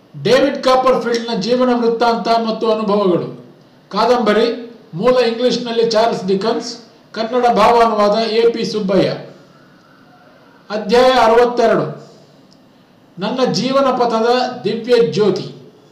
David ಕಾಪರ್ಫೀಲ್ಡ್ನ ಜೀವನ ವೃತ್ತಾಂತ ಮತ್ತು ಅನುಭವಗಳು ಕಾದಂಬರಿ ಮೂಲ ಇಂಗ್ಲಿಷ್ನಲ್ಲಿ ಚಾರ್ಲ್ಸ್ ಡಿಕನ್ಸ್ ಕನ್ನಡ ಭಾವಾನುವಾದ ಎ ಪಿ ಸುಬ್ಬಯ್ಯ ಅಧ್ಯಾಯ ಅರವತ್ತೆರಡು ನನ್ನ ಜೀವನ ಪಥದ ದಿವ್ಯ ಜ್ಯೋತಿ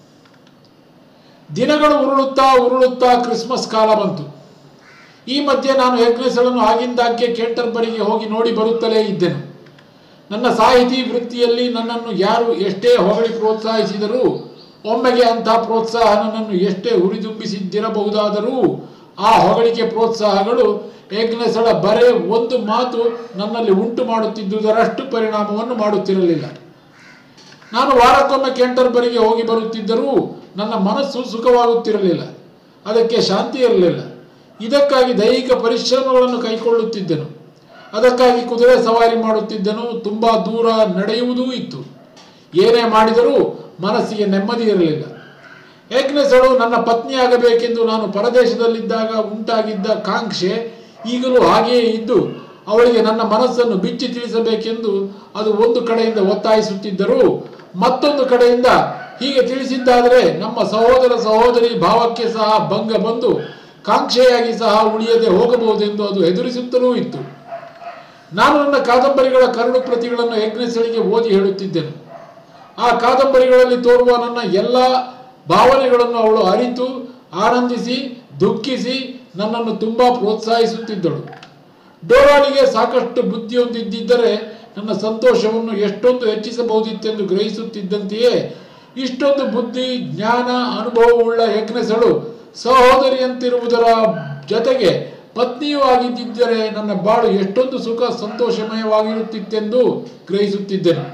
ದಿನಗಳು ಉರುಳುತ್ತಾ ಉರುಳುತ್ತಾ ಕ್ರಿಸ್ಮಸ್ ಕಾಲ ಬಂತು ಈ ಮಧ್ಯೆ ನಾನು ಯಜ್ಞಸಳನ್ನು ಆಗಿಂದಾಗ್ಗೆ ಕೇಂಟರ್ಬರಿಗೆ ಹೋಗಿ ನೋಡಿ ಬರುತ್ತಲೇ ಇದ್ದೆನು ನನ್ನ ಸಾಹಿತಿ ವೃತ್ತಿಯಲ್ಲಿ ನನ್ನನ್ನು ಯಾರು ಎಷ್ಟೇ ಹೊಗಳಿ ಪ್ರೋತ್ಸಾಹಿಸಿದರೂ ಒಮ್ಮೆಗೆ ಅಂಥ ಪ್ರೋತ್ಸಾಹ ನನ್ನನ್ನು ಎಷ್ಟೇ ಹುರಿದುಂಬಿಸಿದ್ದಿರಬಹುದಾದರೂ ಆ ಹೊಗಳಿಕೆ ಪ್ರೋತ್ಸಾಹಗಳು ಯಜ್ಞಸಳ ಬರೇ ಒಂದು ಮಾತು ನನ್ನಲ್ಲಿ ಉಂಟು ಮಾಡುತ್ತಿದ್ದುದರಷ್ಟು ಪರಿಣಾಮವನ್ನು ಮಾಡುತ್ತಿರಲಿಲ್ಲ ನಾನು ವಾರಕ್ಕೊಮ್ಮೆ ಕೆಂಟರ್ಬರಿಗೆ ಹೋಗಿ ಬರುತ್ತಿದ್ದರೂ ನನ್ನ ಮನಸ್ಸು ಸುಖವಾಗುತ್ತಿರಲಿಲ್ಲ ಅದಕ್ಕೆ ಶಾಂತಿ ಇರಲಿಲ್ಲ ಇದಕ್ಕಾಗಿ ದೈಹಿಕ ಪರಿಶ್ರಮಗಳನ್ನು ಕೈಗೊಳ್ಳುತ್ತಿದ್ದೆನು ಅದಕ್ಕಾಗಿ ಕುದುರೆ ಸವಾರಿ ಮಾಡುತ್ತಿದ್ದೆನು ತುಂಬ ದೂರ ನಡೆಯುವುದೂ ಇತ್ತು ಏನೇ ಮಾಡಿದರೂ ಮನಸ್ಸಿಗೆ ನೆಮ್ಮದಿ ಇರಲಿಲ್ಲ ಏಕ್ನೆಸಳು ನನ್ನ ಪತ್ನಿಯಾಗಬೇಕೆಂದು ನಾನು ಪರದೇಶದಲ್ಲಿದ್ದಾಗ ಉಂಟಾಗಿದ್ದ ಕಾಂಕ್ಷೆ ಈಗಲೂ ಹಾಗೆಯೇ ಇದ್ದು ಅವಳಿಗೆ ನನ್ನ ಮನಸ್ಸನ್ನು ಬಿಚ್ಚಿ ತಿಳಿಸಬೇಕೆಂದು ಅದು ಒಂದು ಕಡೆಯಿಂದ ಒತ್ತಾಯಿಸುತ್ತಿದ್ದರೂ ಮತ್ತೊಂದು ಕಡೆಯಿಂದ ಹೀಗೆ ತಿಳಿಸಿದ್ದಾದರೆ ನಮ್ಮ ಸಹೋದರ ಸಹೋದರಿ ಭಾವಕ್ಕೆ ಸಹ ಭಂಗ ಬಂದು ಕಾಂಕ್ಷೆಯಾಗಿ ಸಹ ಉಳಿಯದೆ ಹೋಗಬಹುದೆಂದು ಅದು ಹೆದರಿಸುತ್ತಲೂ ಇತ್ತು ನಾನು ನನ್ನ ಕಾದಂಬರಿಗಳ ಕರಡು ಪ್ರತಿಗಳನ್ನು ಯಜ್ಞಸಳಿಗೆ ಓದಿ ಹೇಳುತ್ತಿದ್ದೆನು ಆ ಕಾದಂಬರಿಗಳಲ್ಲಿ ತೋರುವ ನನ್ನ ಎಲ್ಲ ಭಾವನೆಗಳನ್ನು ಅವಳು ಅರಿತು ಆನಂದಿಸಿ ದುಃಖಿಸಿ ನನ್ನನ್ನು ತುಂಬ ಪ್ರೋತ್ಸಾಹಿಸುತ್ತಿದ್ದಳು ಡೋರಾಳಿಗೆ ಸಾಕಷ್ಟು ಬುದ್ಧಿಯೊಂದಿದ್ದರೆ ನನ್ನ ಸಂತೋಷವನ್ನು ಎಷ್ಟೊಂದು ಹೆಚ್ಚಿಸಬಹುದಿತ್ತೆಂದು ಗ್ರಹಿಸುತ್ತಿದ್ದಂತೆಯೇ ಇಷ್ಟೊಂದು ಬುದ್ಧಿ ಜ್ಞಾನ ಅನುಭವವುಳ್ಳ ಯಜ್ಞಸಳು ಸಹೋದರಿಯಂತಿರುವುದರ ಜೊತೆಗೆ ಪತ್ನಿಯೂ ಆಗಿದ್ದರೆ ನನ್ನ ಬಾಳು ಎಷ್ಟೊಂದು ಸುಖ ಸಂತೋಷಮಯವಾಗಿರುತ್ತಿತ್ತೆಂದು ಗ್ರಹಿಸುತ್ತಿದ್ದೆನು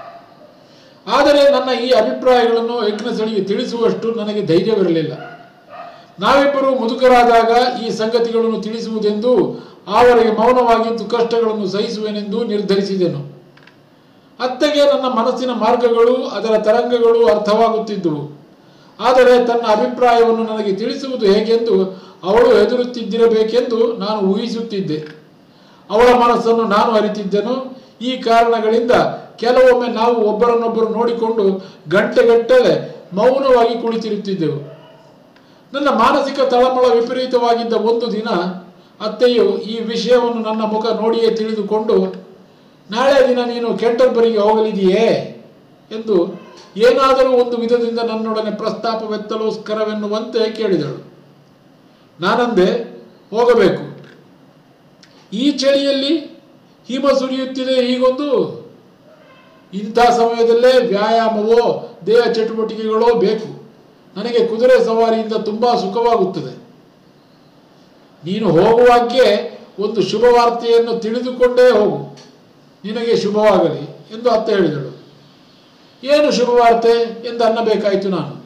ಆದರೆ ನನ್ನ ಈ ಅಭಿಪ್ರಾಯಗಳನ್ನು ಯಜ್ಞಸಳಿಗೆ ತಿಳಿಸುವಷ್ಟು ನನಗೆ ಧೈರ್ಯವಿರಲಿಲ್ಲ ನಾವಿಬ್ಬರು ಮುದುಕರಾದಾಗ ಈ ಸಂಗತಿಗಳನ್ನು ತಿಳಿಸುವುದೆಂದು ಅವರಿಗೆ ಮೌನವಾಗಿದ್ದು ಕಷ್ಟಗಳನ್ನು ಸಹಿಸುವೆನೆಂದು ನಿರ್ಧರಿಸಿದೆನು ಅತ್ತೆಗೆ ನನ್ನ ಮನಸ್ಸಿನ ಮಾರ್ಗಗಳು ಅದರ ತರಂಗಗಳು ಅರ್ಥವಾಗುತ್ತಿದ್ದುವು ಆದರೆ ತನ್ನ ಅಭಿಪ್ರಾಯವನ್ನು ನನಗೆ ತಿಳಿಸುವುದು ಹೇಗೆಂದು ಅವಳು ಹೆದರುತ್ತಿದ್ದಿರಬೇಕೆಂದು ನಾನು ಊಹಿಸುತ್ತಿದ್ದೆ ಅವಳ ಮನಸ್ಸನ್ನು ನಾನು ಅರಿತಿದ್ದೆನು ಈ ಕಾರಣಗಳಿಂದ ಕೆಲವೊಮ್ಮೆ ನಾವು ಒಬ್ಬರನ್ನೊಬ್ಬರು ನೋಡಿಕೊಂಡು ಗಂಟೆಗಟ್ಟಲೆ ಮೌನವಾಗಿ ಕುಳಿತಿರುತ್ತಿದ್ದೆವು ನನ್ನ ಮಾನಸಿಕ ತಳಮಳ ವಿಪರೀತವಾಗಿದ್ದ ಒಂದು ದಿನ ಅತ್ತೆಯು ಈ ವಿಷಯವನ್ನು ನನ್ನ ಮುಖ ನೋಡಿಯೇ ತಿಳಿದುಕೊಂಡು ನಾಳೆ ದಿನ ನೀನು ಕೆಂಟರ್ಬರಿಗೆ ಹೋಗಲಿದೆಯೇ ಎಂದು ಏನಾದರೂ ಒಂದು ವಿಧದಿಂದ ನನ್ನೊಡನೆ ಪ್ರಸ್ತಾಪವೆತ್ತಲೋಸ್ಕರವೆನ್ನುವಂತೆ ಕೇಳಿದಳು ನಾನಂದೆ ಹೋಗಬೇಕು ಈ ಚಳಿಯಲ್ಲಿ ಹಿಮ ಸುರಿಯುತ್ತಿದೆ ಹೀಗೊಂದು ಇಂಥ ಸಮಯದಲ್ಲೇ ವ್ಯಾಯಾಮವೋ ದೇಹ ಚಟುವಟಿಕೆಗಳೋ ಬೇಕು ನನಗೆ ಕುದುರೆ ಸವಾರಿಯಿಂದ ತುಂಬ ಸುಖವಾಗುತ್ತದೆ ನೀನು ಹೋಗುವಾಗೆ ಒಂದು ಶುಭ ವಾರ್ತೆಯನ್ನು ತಿಳಿದುಕೊಂಡೇ ಹೋಗು ನಿನಗೆ ಶುಭವಾಗಲಿ ಎಂದು ಅತ್ತೆ ಹೇಳಿದಳು ಏನು ಶುಭವಾರ್ತೆ ಎಂದು ಅನ್ನಬೇಕಾಯಿತು ನಾನು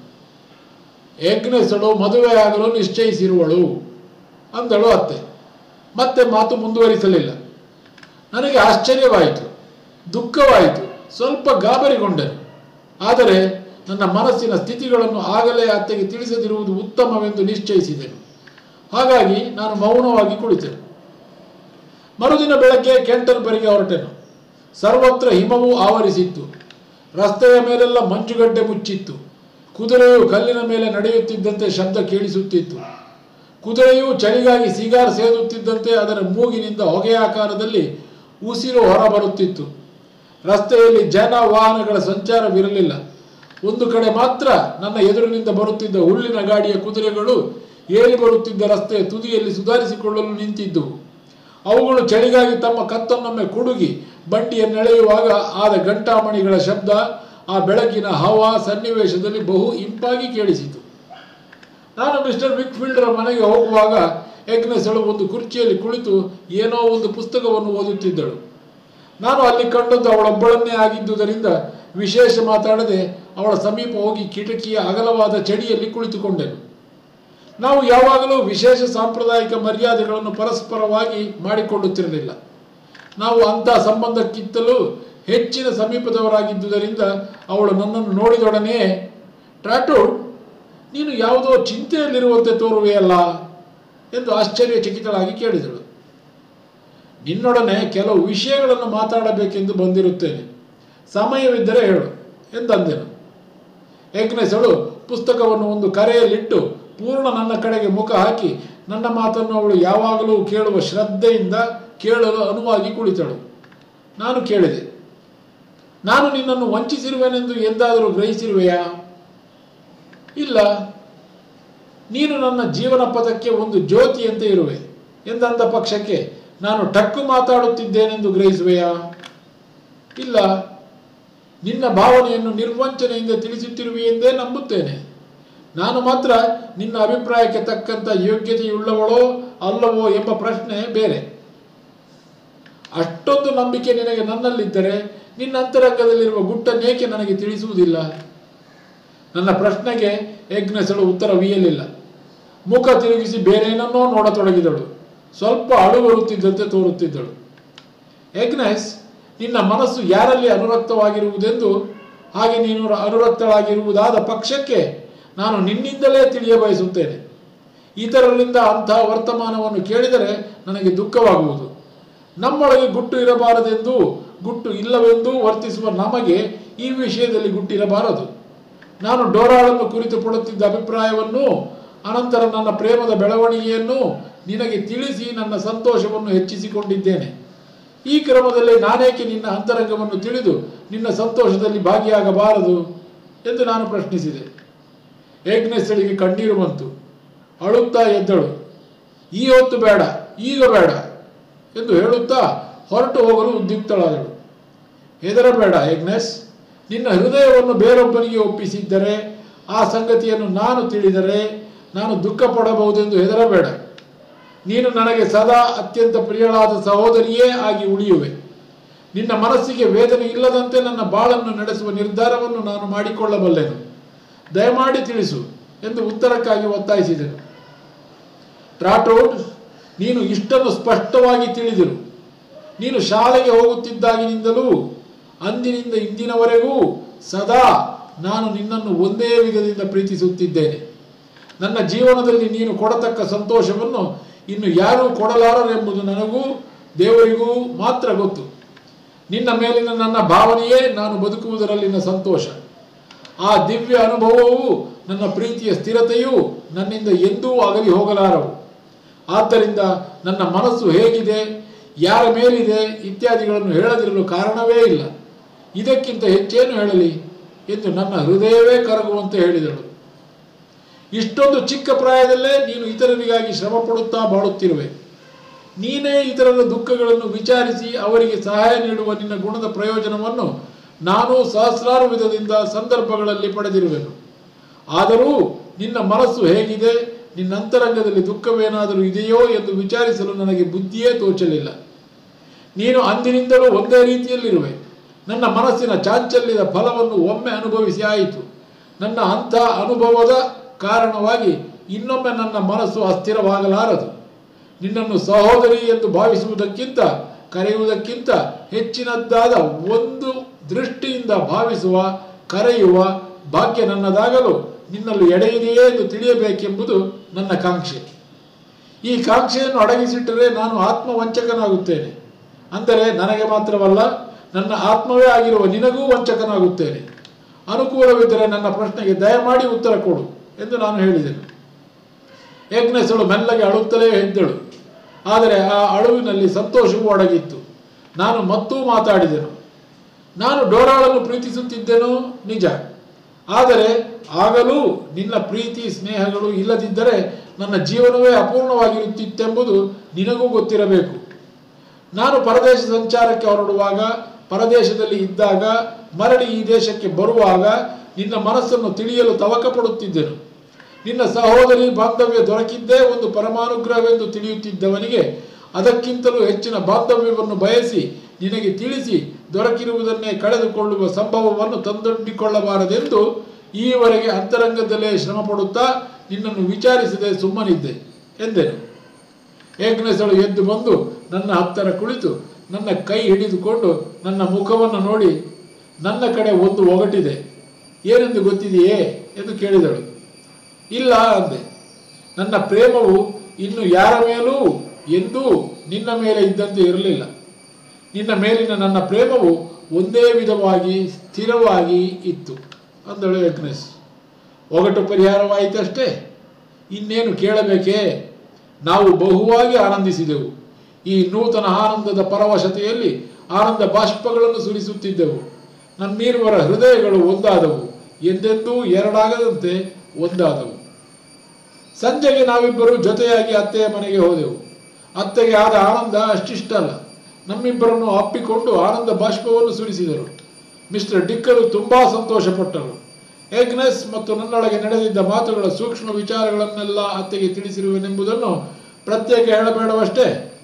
ಯಜ್ಞಸಳು ಮದುವೆಯಾಗಲು ನಿಶ್ಚಯಿಸಿರುವಳು ಅಂದಳು ಅತ್ತೆ ಮತ್ತೆ ಮಾತು ಮುಂದುವರಿಸಲಿಲ್ಲ ನನಗೆ ಆಶ್ಚರ್ಯವಾಯಿತು ದುಃಖವಾಯಿತು ಸ್ವಲ್ಪ ಗಾಬರಿಗೊಂಡೆನು ಆದರೆ ನನ್ನ ಮನಸ್ಸಿನ ಸ್ಥಿತಿಗಳನ್ನು ಆಗಲೇ ಅತ್ತೆಗೆ ತಿಳಿಸದಿರುವುದು ಉತ್ತಮವೆಂದು ನಿಶ್ಚಯಿಸಿದೆನು ಹಾಗಾಗಿ ನಾನು ಮೌನವಾಗಿ ಕುಳಿತೆನು ಮರುದಿನ ಬೆಳಗ್ಗೆ ಕೆಂಟರ್ಬರಿಗೆ ಹೊರಟೆನು ಸರ್ವತ್ರ ಹಿಮವು ಆವರಿಸಿತ್ತು ರಸ್ತೆಯ ಮೇಲೆಲ್ಲ ಮಂಜುಗಡ್ಡೆ ಮುಚ್ಚಿತ್ತು ಕುದುರೆಯು ಕಲ್ಲಿನ ಮೇಲೆ ನಡೆಯುತ್ತಿದ್ದಂತೆ ಶಬ್ದ ಕೇಳಿಸುತ್ತಿತ್ತು ಕುದುರೆಯು ಚಳಿಗಾಗಿ ಸಿಗಾರ್ ಸೇದುತ್ತಿದ್ದಂತೆ ಅದರ ಮೂಗಿನಿಂದ ಹೊಗೆ ಆಕಾರದಲ್ಲಿ ಉಸಿರು ಹೊರಬರುತ್ತಿತ್ತು ರಸ್ತೆಯಲ್ಲಿ ಜನ ವಾಹನಗಳ ಸಂಚಾರವಿರಲಿಲ್ಲ ಒಂದು ಕಡೆ ಮಾತ್ರ ನನ್ನ ಎದುರಿನಿಂದ ಬರುತ್ತಿದ್ದ ಹುಲ್ಲಿನ ಗಾಡಿಯ ಕುದುರೆಗಳು ಏರಿ ಬರುತ್ತಿದ್ದ ರಸ್ತೆಯ ತುದಿಯಲ್ಲಿ ಸುಧಾರಿಸಿಕೊಳ್ಳಲು ನಿಂತಿದ್ದುವು ಅವುಗಳು ಚಳಿಗಾಗಿ ತಮ್ಮ ಕತ್ತನ್ನೊಮ್ಮೆ ಕುಡುಗಿ ಬಂಡಿಯನ್ನೆಳೆಯುವಾಗ ಆದ ಗಂಟಾಮಣಿಗಳ ಶಬ್ದ ಆ ಬೆಳಕಿನ ಹವಾ ಸನ್ನಿವೇಶದಲ್ಲಿ ಬಹು ಇಂಪಾಗಿ ಕೇಳಿಸಿತು ನಾನು ಮಿಸ್ಟರ್ ವಿಕ್ಫೀಲ್ಡರ ಮನೆಗೆ ಹೋಗುವಾಗ ಯಜ್ಞಸಳು ಒಂದು ಕುರ್ಚಿಯಲ್ಲಿ ಕುಳಿತು ಏನೋ ಒಂದು ಪುಸ್ತಕವನ್ನು ಓದುತ್ತಿದ್ದಳು ನಾನು ಅಲ್ಲಿ ಕಂಡದ್ದು ಅವಳೊಬ್ಬಳನ್ನೇ ಆಗಿದ್ದುದರಿಂದ ವಿಶೇಷ ಮಾತಾಡದೆ ಅವಳ ಸಮೀಪ ಹೋಗಿ ಕಿಟಕಿಯ ಅಗಲವಾದ ಚಡಿಯಲ್ಲಿ ಕುಳಿತುಕೊಂಡೆನು ನಾವು ಯಾವಾಗಲೂ ವಿಶೇಷ ಸಾಂಪ್ರದಾಯಿಕ ಮರ್ಯಾದೆಗಳನ್ನು ಪರಸ್ಪರವಾಗಿ ಮಾಡಿಕೊಳ್ಳುತ್ತಿರಲಿಲ್ಲ ನಾವು ಅಂಥ ಸಂಬಂಧಕ್ಕಿಂತಲೂ ಹೆಚ್ಚಿನ ಸಮೀಪದವರಾಗಿದ್ದುದರಿಂದ ಅವಳು ನನ್ನನ್ನು ನೋಡಿದೊಡನೆಯೇ ಟ್ರಾಟು ನೀನು ಯಾವುದೋ ಚಿಂತೆಯಲ್ಲಿರುವಂತೆ ತೋರುವೆಯಲ್ಲ ಎಂದು ಆಶ್ಚರ್ಯಚಕಿತಳಾಗಿ ಕೇಳಿದಳು ನಿನ್ನೊಡನೆ ಕೆಲವು ವಿಷಯಗಳನ್ನು ಮಾತಾಡಬೇಕೆಂದು ಬಂದಿರುತ್ತೇನೆ ಸಮಯವಿದ್ದರೆ ಹೇಳು ಎಂದಂದೆನು ಯಜ್ಞೇಶಳು ಪುಸ್ತಕವನ್ನು ಒಂದು ಕರೆಯಲ್ಲಿಟ್ಟು ಪೂರ್ಣ ನನ್ನ ಕಡೆಗೆ ಮುಖ ಹಾಕಿ ನನ್ನ ಮಾತನ್ನು ಅವಳು ಯಾವಾಗಲೂ ಕೇಳುವ ಶ್ರದ್ಧೆಯಿಂದ ಕೇಳಲು ಅನುವಾಗಿ ಕುಳಿತಳು ನಾನು ಕೇಳಿದೆ ನಾನು ನಿನ್ನನ್ನು ವಂಚಿಸಿರುವೆನೆಂದು ಎಂದಾದರೂ ಗ್ರಹಿಸಿರುವೆಯಾ ಇಲ್ಲ ನೀನು ನನ್ನ ಜೀವನ ಪಥಕ್ಕೆ ಒಂದು ಜ್ಯೋತಿಯಂತೆ ಇರುವೆ ಎಂದಂದ ಪಕ್ಷಕ್ಕೆ ನಾನು ಟಕ್ಕು ಮಾತಾಡುತ್ತಿದ್ದೇನೆಂದು ಗ್ರಹಿಸುವೆಯಾ ಇಲ್ಲ ನಿನ್ನ ಭಾವನೆಯನ್ನು ನಿರ್ವಂಚನೆಯಿಂದ ತಿಳಿಸುತ್ತಿರುವೆಯೆಂದೇ ನಂಬುತ್ತೇನೆ ನಾನು ಮಾತ್ರ ನಿನ್ನ ಅಭಿಪ್ರಾಯಕ್ಕೆ ತಕ್ಕಂಥ ಯೋಗ್ಯತೆಯುಳ್ಳವಳೋ ಅಲ್ಲವೋ ಎಂಬ ಪ್ರಶ್ನೆ ಬೇರೆ ಅಷ್ಟೊಂದು ನಂಬಿಕೆ ನಿನಗೆ ನನ್ನಲ್ಲಿದ್ದರೆ ನಿನ್ನ ಅಂತರಂಗದಲ್ಲಿರುವ ಗುಟ್ಟನ್ನೇಕೆ ನನಗೆ ತಿಳಿಸುವುದಿಲ್ಲ ನನ್ನ ಪ್ರಶ್ನೆಗೆ ಯಜ್ಞಸಳು ಉತ್ತರವೀಯಲಿಲ್ಲ ಮುಖ ತಿರುಗಿಸಿ ಬೇರೇನನ್ನೋ ನೋಡತೊಡಗಿದಳು ಸ್ವಲ್ಪ ಅಳು ಬರುತ್ತಿದ್ದಂತೆ ತೋರುತ್ತಿದ್ದಳು ಎಗ್ನೆಸ್ ನಿನ್ನ ಮನಸ್ಸು ಯಾರಲ್ಲಿ ಅನುರಕ್ತವಾಗಿರುವುದೆಂದು ಹಾಗೆ ನೀನು ಅನುರಕ್ತಳಾಗಿರುವುದಾದ ಪಕ್ಷಕ್ಕೆ ನಾನು ನಿನ್ನಿಂದಲೇ ತಿಳಿಯ ಬಯಸುತ್ತೇನೆ ಇತರರಿಂದ ಅಂತಹ ವರ್ತಮಾನವನ್ನು ಕೇಳಿದರೆ ನನಗೆ ದುಃಖವಾಗುವುದು ನಮ್ಮೊಳಗೆ ಗುಟ್ಟು ಇರಬಾರದೆಂದು ಗುಟ್ಟು ಇಲ್ಲವೆಂದು ವರ್ತಿಸುವ ನಮಗೆ ಈ ವಿಷಯದಲ್ಲಿ ಗುಟ್ಟಿರಬಾರದು ನಾನು ಡೋರಾಳನ್ನು ಕುರಿತು ಪಡುತ್ತಿದ್ದ ಅಭಿಪ್ರಾಯವನ್ನು ಅನಂತರ ನನ್ನ ಪ್ರೇಮದ ಬೆಳವಣಿಗೆಯನ್ನು ನಿನಗೆ ತಿಳಿಸಿ ನನ್ನ ಸಂತೋಷವನ್ನು ಹೆಚ್ಚಿಸಿಕೊಂಡಿದ್ದೇನೆ ಈ ಕ್ರಮದಲ್ಲಿ ನಾನೇಕೆ ನಿನ್ನ ಅಂತರಂಗವನ್ನು ತಿಳಿದು ನಿನ್ನ ಸಂತೋಷದಲ್ಲಿ ಭಾಗಿಯಾಗಬಾರದು ಎಂದು ನಾನು ಪ್ರಶ್ನಿಸಿದೆ ಯಜ್ಞಸ್ಥಳಿಗೆ ಕಣ್ಣೀರು ಬಂತು ಅಳುತ್ತಾ ಎದ್ದಳು ಈ ಹೊತ್ತು ಬೇಡ ಈಗ ಬೇಡ ಎಂದು ಹೇಳುತ್ತಾ ಹೊರಟು ಹೋಗಲು ಉದ್ಯುಕ್ತಳಾದಳು ಹೆದರಬೇಡ ಯಜ್ಞಸ್ ನಿನ್ನ ಹೃದಯವನ್ನು ಬೇರೊಬ್ಬನಿಗೆ ಒಪ್ಪಿಸಿದ್ದರೆ ಆ ಸಂಗತಿಯನ್ನು ನಾನು ತಿಳಿದರೆ ನಾನು ದುಃಖ ಪಡಬಹುದೆಂದು ಹೆದರಬೇಡ ನೀನು ನನಗೆ ಸದಾ ಅತ್ಯಂತ ಪ್ರಿಯಳಾದ ಸಹೋದರಿಯೇ ಆಗಿ ಉಳಿಯುವೆ ನಿನ್ನ ಮನಸ್ಸಿಗೆ ವೇದನೆ ಇಲ್ಲದಂತೆ ನನ್ನ ಬಾಳನ್ನು ನಡೆಸುವ ನಿರ್ಧಾರವನ್ನು ನಾನು ಮಾಡಿಕೊಳ್ಳಬಲ್ಲೆನು ದಯಮಾಡಿ ತಿಳಿಸು ಎಂದು ಉತ್ತರಕ್ಕಾಗಿ ಒತ್ತಾಯಿಸಿದೆನು ಟ್ರಾಟೋಡ್ ನೀನು ಇಷ್ಟನ್ನು ಸ್ಪಷ್ಟವಾಗಿ ತಿಳಿದಿರು ನೀನು ಶಾಲೆಗೆ ಹೋಗುತ್ತಿದ್ದಾಗಿನಿಂದಲೂ ಅಂದಿನಿಂದ ಇಂದಿನವರೆಗೂ ಸದಾ ನಾನು ನಿನ್ನನ್ನು ಒಂದೇ ವಿಧದಿಂದ ಪ್ರೀತಿಸುತ್ತಿದ್ದೇನೆ ನನ್ನ ಜೀವನದಲ್ಲಿ ನೀನು ಕೊಡತಕ್ಕ ಸಂತೋಷವನ್ನು ಇನ್ನು ಯಾರೂ ಕೊಡಲಾರರೆಂಬುದು ನನಗೂ ದೇವರಿಗೂ ಮಾತ್ರ ಗೊತ್ತು ನಿನ್ನ ಮೇಲಿನ ನನ್ನ ಭಾವನೆಯೇ ನಾನು ಬದುಕುವುದರಲ್ಲಿನ ಸಂತೋಷ ಆ ದಿವ್ಯ ಅನುಭವವು ನನ್ನ ಪ್ರೀತಿಯ ಸ್ಥಿರತೆಯು ನನ್ನಿಂದ ಎಂದೂ ಅಗಲಿ ಹೋಗಲಾರವು ಆದ್ದರಿಂದ ನನ್ನ ಮನಸ್ಸು ಹೇಗಿದೆ ಯಾರ ಮೇಲಿದೆ ಇತ್ಯಾದಿಗಳನ್ನು ಹೇಳದಿರಲು ಕಾರಣವೇ ಇಲ್ಲ ಇದಕ್ಕಿಂತ ಹೆಚ್ಚೇನು ಹೇಳಲಿ ಎಂದು ನನ್ನ ಹೃದಯವೇ ಕರಗುವಂತೆ ಹೇಳಿದಳು ಇಷ್ಟೊಂದು ಚಿಕ್ಕ ಪ್ರಾಯದಲ್ಲೇ ನೀನು ಇತರರಿಗಾಗಿ ಶ್ರಮ ಪಡುತ್ತಾ ಬಾಳುತ್ತಿರುವೆ ನೀನೇ ಇತರರ ದುಃಖಗಳನ್ನು ವಿಚಾರಿಸಿ ಅವರಿಗೆ ಸಹಾಯ ನೀಡುವ ನಿನ್ನ ಗುಣದ ಪ್ರಯೋಜನವನ್ನು ನಾನು ಸಹಸ್ರಾರು ವಿಧದಿಂದ ಸಂದರ್ಭಗಳಲ್ಲಿ ಪಡೆದಿರುವೆನು ಆದರೂ ನಿನ್ನ ಮನಸ್ಸು ಹೇಗಿದೆ ನಿನ್ನ ಅಂತರಂಗದಲ್ಲಿ ದುಃಖವೇನಾದರೂ ಇದೆಯೋ ಎಂದು ವಿಚಾರಿಸಲು ನನಗೆ ಬುದ್ಧಿಯೇ ತೋಚಲಿಲ್ಲ ನೀನು ಅಂದಿನಿಂದಲೂ ಒಂದೇ ರೀತಿಯಲ್ಲಿರುವೆ ನನ್ನ ಮನಸ್ಸಿನ ಚಾಂಚಲ್ಯದ ಫಲವನ್ನು ಒಮ್ಮೆ ಅನುಭವಿಸಿ ಆಯಿತು ನನ್ನ ಅಂಥ ಅನುಭವದ ಕಾರಣವಾಗಿ ಇನ್ನೊಮ್ಮೆ ನನ್ನ ಮನಸ್ಸು ಅಸ್ಥಿರವಾಗಲಾರದು ನಿನ್ನನ್ನು ಸಹೋದರಿ ಎಂದು ಭಾವಿಸುವುದಕ್ಕಿಂತ ಕರೆಯುವುದಕ್ಕಿಂತ ಹೆಚ್ಚಿನದ್ದಾದ ಒಂದು ದೃಷ್ಟಿಯಿಂದ ಭಾವಿಸುವ ಕರೆಯುವ ಭಾಗ್ಯ ನನ್ನದಾಗಲು ನಿನ್ನಲ್ಲಿ ಎಡೆಯಿದೆಯೇ ಎಂದು ತಿಳಿಯಬೇಕೆಂಬುದು ನನ್ನ ಕಾಂಕ್ಷೆ ಈ ಕಾಂಕ್ಷೆಯನ್ನು ಅಡಗಿಸಿಟ್ಟರೆ ನಾನು ಆತ್ಮವಂಚಕನಾಗುತ್ತೇನೆ ಅಂದರೆ ನನಗೆ ಮಾತ್ರವಲ್ಲ ನನ್ನ ಆತ್ಮವೇ ಆಗಿರುವ ನಿನಗೂ ವಂಚಕನಾಗುತ್ತೇನೆ ಅನುಕೂಲವಿದ್ದರೆ ನನ್ನ ಪ್ರಶ್ನೆಗೆ ದಯಮಾಡಿ ಉತ್ತರ ಕೊಡು ಎಂದು ನಾನು ಹೇಳಿದೆನು ಯಜ್ಞಸಳು ಮೆಲ್ಲಗೆ ಅಳುತ್ತಲೇ ಎದ್ದಳು ಆದರೆ ಆ ಅಳುವಿನಲ್ಲಿ ಸಂತೋಷವೂ ಅಡಗಿತ್ತು ನಾನು ಮತ್ತೂ ಮಾತಾಡಿದೆನು ನಾನು ಡೋರಾಳನ್ನು ಪ್ರೀತಿಸುತ್ತಿದ್ದೆನು ನಿಜ ಆದರೆ ಆಗಲೂ ನಿನ್ನ ಪ್ರೀತಿ ಸ್ನೇಹಗಳು ಇಲ್ಲದಿದ್ದರೆ ನನ್ನ ಜೀವನವೇ ಅಪೂರ್ಣವಾಗಿರುತ್ತಿತ್ತೆಂಬುದು ನಿನಗೂ ಗೊತ್ತಿರಬೇಕು ನಾನು ಪರದೇಶ ಸಂಚಾರಕ್ಕೆ ಹೊರಡುವಾಗ ಪರದೇಶದಲ್ಲಿ ಇದ್ದಾಗ ಮರಳಿ ಈ ದೇಶಕ್ಕೆ ಬರುವಾಗ ನಿನ್ನ ಮನಸ್ಸನ್ನು ತಿಳಿಯಲು ತವಕ ಪಡುತ್ತಿದ್ದೆನು ನಿನ್ನ ಸಹೋದರಿ ಬಾಂಧವ್ಯ ದೊರಕಿದ್ದೇ ಒಂದು ಪರಮಾನುಗ್ರಹವೆಂದು ತಿಳಿಯುತ್ತಿದ್ದವನಿಗೆ ಅದಕ್ಕಿಂತಲೂ ಹೆಚ್ಚಿನ ಬಾಂಧವ್ಯವನ್ನು ಬಯಸಿ ನಿನಗೆ ತಿಳಿಸಿ ದೊರಕಿರುವುದನ್ನೇ ಕಳೆದುಕೊಳ್ಳುವ ಸಂಭವವನ್ನು ತಂದೊಡ್ಡಿಕೊಳ್ಳಬಾರದೆಂದು ಈವರೆಗೆ ಅಂತರಂಗದಲ್ಲೇ ಶ್ರಮ ಪಡುತ್ತಾ ನಿನ್ನನ್ನು ವಿಚಾರಿಸದೆ ಸುಮ್ಮನಿದ್ದೆ ಎಂದೆನು ಯಜ್ಞಸಳು ಎದ್ದು ಬಂದು ನನ್ನ ಹತ್ತಿರ ಕುಳಿತು ನನ್ನ ಕೈ ಹಿಡಿದುಕೊಂಡು ನನ್ನ ಮುಖವನ್ನು ನೋಡಿ ನನ್ನ ಕಡೆ ಒಂದು ಒಗಟಿದೆ ಏನೆಂದು ಗೊತ್ತಿದೆಯೇ ಎಂದು ಕೇಳಿದಳು ಇಲ್ಲ ಅಂದೆ ನನ್ನ ಪ್ರೇಮವು ಇನ್ನು ಯಾರ ಮೇಲೂ ಎಂದೂ ನಿನ್ನ ಮೇಲೆ ಇದ್ದಂತೆ ಇರಲಿಲ್ಲ ನಿನ್ನ ಮೇಲಿನ ನನ್ನ ಪ್ರೇಮವು ಒಂದೇ ವಿಧವಾಗಿ ಸ್ಥಿರವಾಗಿ ಇತ್ತು ಅಂದಳು ಯಜ್ಞೇಶ್ ಒಗಟು ಪರಿಹಾರವಾಯಿತಷ್ಟೇ ಇನ್ನೇನು ಕೇಳಬೇಕೇ ನಾವು ಬಹುವಾಗಿ ಆನಂದಿಸಿದೆವು ಈ ನೂತನ ಆನಂದದ ಪರವಶತೆಯಲ್ಲಿ ಆನಂದ ಬಾಷ್ಪಗಳನ್ನು ಸುರಿಸುತ್ತಿದ್ದೆವು ನಮ್ಮೀರುವರ ಹೃದಯಗಳು ಒಂದಾದವು ಎಂದೆಂದೂ ಎರಡಾಗದಂತೆ ಒಂದಾದವು ಸಂಜೆಗೆ ನಾವಿಬ್ಬರು ಜೊತೆಯಾಗಿ ಅತ್ತೆಯ ಮನೆಗೆ ಹೋದೆವು ಅತ್ತೆಗೆ ಆದ ಆನಂದ ಅಷ್ಟಿಷ್ಟಲ್ಲ ನಮ್ಮಿಬ್ಬರನ್ನು ಅಪ್ಪಿಕೊಂಡು ಆನಂದ ಬಾಷ್ಪವನ್ನು ಸುರಿಸಿದರು ಮಿಸ್ಟರ್ ಡಿಕ್ಕರು ತುಂಬಾ ಸಂತೋಷಪಟ್ಟರು ಎಗ್ನೆಸ್ ಮತ್ತು ನನ್ನೊಳಗೆ ನಡೆದಿದ್ದ ಮಾತುಗಳ ಸೂಕ್ಷ್ಮ ವಿಚಾರಗಳನ್ನೆಲ್ಲ ಅತ್ತೆಗೆ ತಿಳಿಸಿರುವೆನೆಂಬುದನ್ನು ಪ್ರತ್ಯೇಕ ಹೇಳಬೇಡವಷ್ಟೇ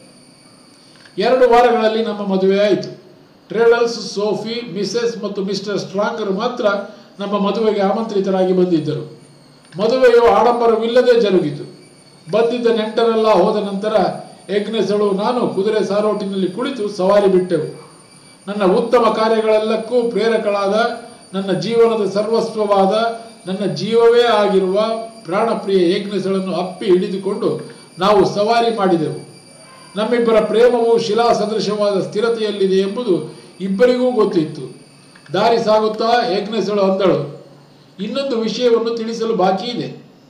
ಎರಡು ವಾರಗಳಲ್ಲಿ ನಮ್ಮ ಮದುವೆ ಆಯಿತು ಟ್ರೇಡಲ್ಸ್ ಸೋಫಿ ಮಿಸೆಸ್ ಮತ್ತು ಮಿಸ್ಟರ್ ಸ್ಟ್ರಾಂಗರ್ ಮಾತ್ರ ನಮ್ಮ ಮದುವೆಗೆ ಆಮಂತ್ರಿತರಾಗಿ ಬಂದಿದ್ದರು ಮದುವೆಯು ಆಡಂಬರವಿಲ್ಲದೆ ಜರುಗಿತು ಬಂದಿದ್ದ ನೆಂಟರೆಲ್ಲ ಹೋದ ನಂತರ ಎಗ್ನೆಸಳು ನಾನು ಕುದುರೆ ಸಾರೋಟಿನಲ್ಲಿ ಕುಳಿತು ಸವಾರಿ ಬಿಟ್ಟೆವು ನನ್ನ ಉತ್ತಮ ಕಾರ್ಯಗಳೆಲ್ಲಕ್ಕೂ ಪ್ರೇರಕಳಾದ ನನ್ನ ಜೀವನದ ಸರ್ವಸ್ವವಾದ ನನ್ನ ಜೀವವೇ ಆಗಿರುವ ಪ್ರಾಣಪ್ರಿಯ ಏಗ್ನೆಸಳನ್ನು ಅಪ್ಪಿ ಹಿಡಿದುಕೊಂಡು ನಾವು ಸವಾರಿ ಮಾಡಿದೆವು ನಮ್ಮಿಬ್ಬರ ಪ್ರೇಮವು ಶಿಲಾ ಸದೃಶವಾದ ಸ್ಥಿರತೆಯಲ್ಲಿದೆ ಎಂಬುದು ಇಬ್ಬರಿಗೂ ಗೊತ್ತಿತ್ತು ದಾರಿ ಸಾಗುತ್ತಾ ಏಗ್ನೆಸಳು ಅಂದಳು ಇನ್ನೊಂದು ವಿಷಯವನ್ನು ತಿಳಿಸಲು ಬಾಕಿ ಇದೆ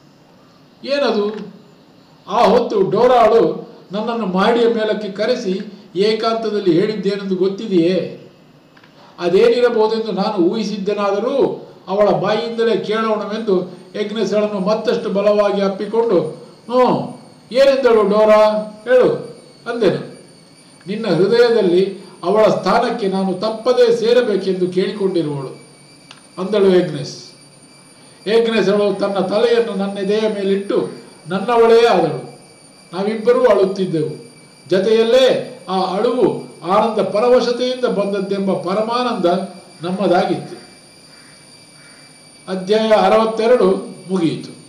ಏನದು ಆ ಹೊತ್ತು ಡೋರಾಳು ನನ್ನನ್ನು ಮಾಡಿಯ ಮೇಲಕ್ಕೆ ಕರೆಸಿ ಏಕಾಂತದಲ್ಲಿ ಹೇಳಿದ್ದೇನೆಂದು ಗೊತ್ತಿದೆಯೇ ಅದೇನಿರಬಹುದೆಂದು ನಾನು ಊಹಿಸಿದ್ದೆನಾದರೂ ಅವಳ ಬಾಯಿಯಿಂದಲೇ ಕೇಳೋಣವೆಂದು ಯಜ್ಞಸಳನ್ನು ಮತ್ತಷ್ಟು ಬಲವಾಗಿ ಅಪ್ಪಿಕೊಂಡು ಹ್ಞೂ ಏನೆಂದಳು ಡೋರಾ ಹೇಳು ಅಂದೆನು ನಿನ್ನ ಹೃದಯದಲ್ಲಿ ಅವಳ ಸ್ಥಾನಕ್ಕೆ ನಾನು ತಪ್ಪದೇ ಸೇರಬೇಕೆಂದು ಕೇಳಿಕೊಂಡಿರುವಳು ಅಂದಳು ಏಗ್ನೆಸ್ ಏಗ್ನೆಸಳು ತನ್ನ ತಲೆಯನ್ನು ನನ್ನ ಎದೆಯ ಮೇಲಿಟ್ಟು ನನ್ನವಳೇ ಆದಳು ನಾವಿಬ್ಬರೂ ಅಳುತ್ತಿದ್ದೆವು ಜತೆಯಲ್ಲೇ ಆ ಅಳುವು ಆನಂದ ಪರವಶತೆಯಿಂದ ಬಂದದ್ದೆಂಬ ಪರಮಾನಂದ ನಮ್ಮದಾಗಿತ್ತು ಅಧ್ಯಾಯ ಅರವತ್ತೆರಡು ಮುಗಿಯಿತು